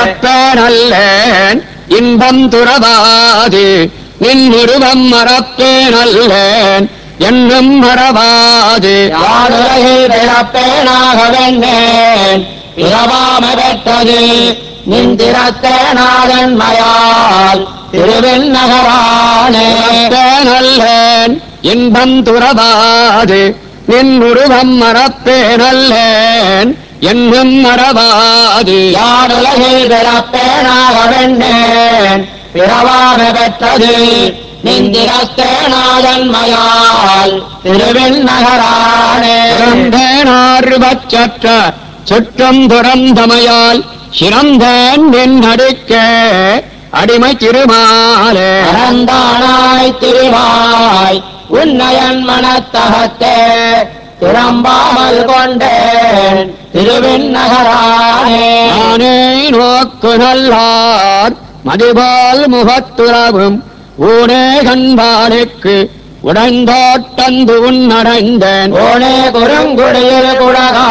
மறப்பேனல்லேன் இன்பம் துறவாது நின் உருவம் மறப்பேனல்லேன் என்னும் மறவாது யாருலகில் பிறப்பேனாக வெண்ணேன் பிறவாம பெற்றது நின்றிரத்தேனாதன் மயால் திருவின் நகரானே மறப்பேனல்லேன் இன்பம் துறவாது நின் உருவம் மறப்பேனல்லேன் என்னும் மறவாது யாருலகில் பிறப்பேனாக வெண்ணேன் பிறவாம பெற்றது நின்றிரத்தேனாதன் மயால் திருவின் நகரானே பிறந்தேனார்வச்சற்ற சுற்றம் துறந்தமையால் சிறந்தேன் நின் அடுக்க அடிமை திருமாலே அறந்தானாய் திருவாய் உன்னயன் மனத்தகத்தே திறம்பாமல் கொண்டேன் திருவின் நகரானே நானே நோக்கு நல்லார் மதிபால் முகத்துறவும் ஊனே கண்பானுக்கு உடந்தோட்டந்து உன்னடைந்தேன் ஓனே குறுங்குடியில் குடகா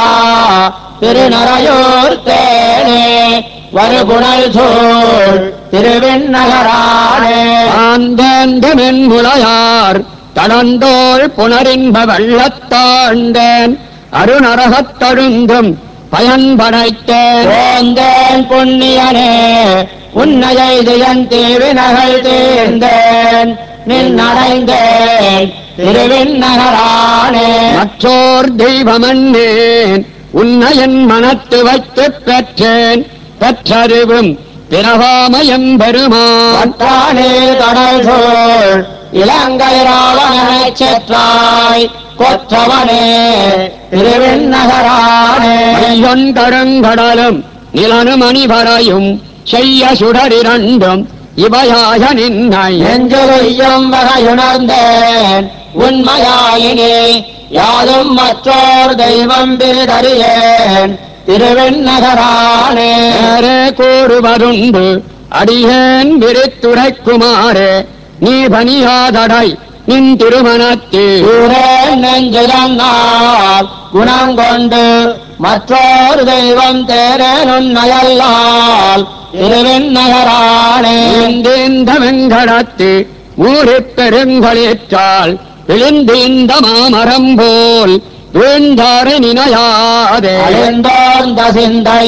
திருநறையூர் தேனே வருகுணல் சூழ் திருவின் நகரானே ஆந்தேந்தமென் முளையார் தடந்தோள் புனரின்ப வெள்ளத்தாண்டேன் அருணரகத்தழுந்தும் பயன் படைத்தேன் போந்தேன் புண்ணியனே உன்னையை ஜெயன் தீவினகள் தீர்ந்தேன் நின்னடைந்தேன் திருவின் நகரானே மற்றோர் தெய்வமன்னேன் உன்னை என் மனத்து வைத்துப் பெற்றேன் பெற்றறிவும் பிறவாமயம் பெருமான் பட்டானே கடல் சோழ் இலங்கை ராவணனைச் செற்றாய் கொற்றவனே திருவின் நகரானே ஐயன் கருங்கடலும் நிலனும் அணிவரையும் செய்ய சுடரிரண்டும் இவையாக நின்னை நெஞ்சுகையும் வகையுணர்ந்தேன் உண்மையாயினே யாதும் மற்றோர் தெய்வம் பிரிதறியேன் திருவின் நகரானே நேரே கூறுவதுண்டு அடியேன் விரித்துரைக்குமாறே நீ பணியாதடை நின் திருமணத்து ஊரேன் நெஞ்சுதன்னார் குணம் கொண்டு மற்றோர் தெய்வம் தேரேன் உன்னையல்லால் திருவின் நகரானே இந்த வெங்கடத்து ஊரிப் பெருங்களிற்றால் விழுந்திந்த மாமரம் போல் வீழ்ந்தாரை நினையாதே அழிந்தோர்ந்த சிந்தை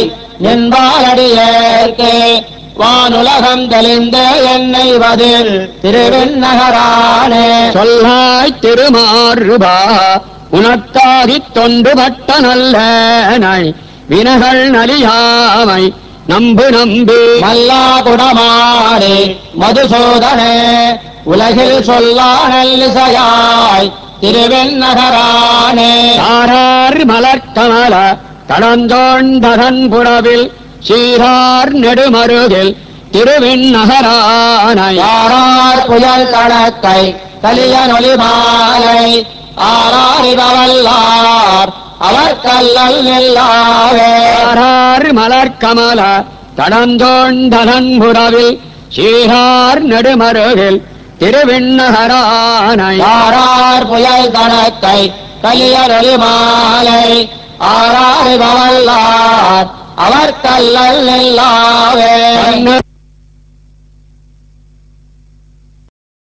நின்பாலடியேற்கே வானுலகம் தெளிந்த என்னை பதில் திருவின் நகரானே சொல்லாய் திருமாறுபா உனத்தாகித் தொண்டுபட்ட நல்லனை வினகள் நலியாமை நம்பு நம்பி மல்லா குடமானே மதுசூதனே உலகில் சொல்லா நல்லிசையாய் திருவின் நகரானே சாரார் மலர்கமல தடந்தோண்டதன் புறவில் சீரார் நெடுமருகில் திருவின் நகரானை யாரார் புயல் கணக்கை கலிய நொலி மாலை ஆராரிபவல்லார் அவர் கல்லல் நில்லாவே சாரார் மலர்கமல தடந்தோண்டதன் புறவில் சீரார் நெடுமருகில் திருவின் நகரானை யாரார் புயல் கணக்கை கலிய நொலி மாலை ஆராரிபவல்லார் அவர் கல்லல் நில்லாவே கண்ண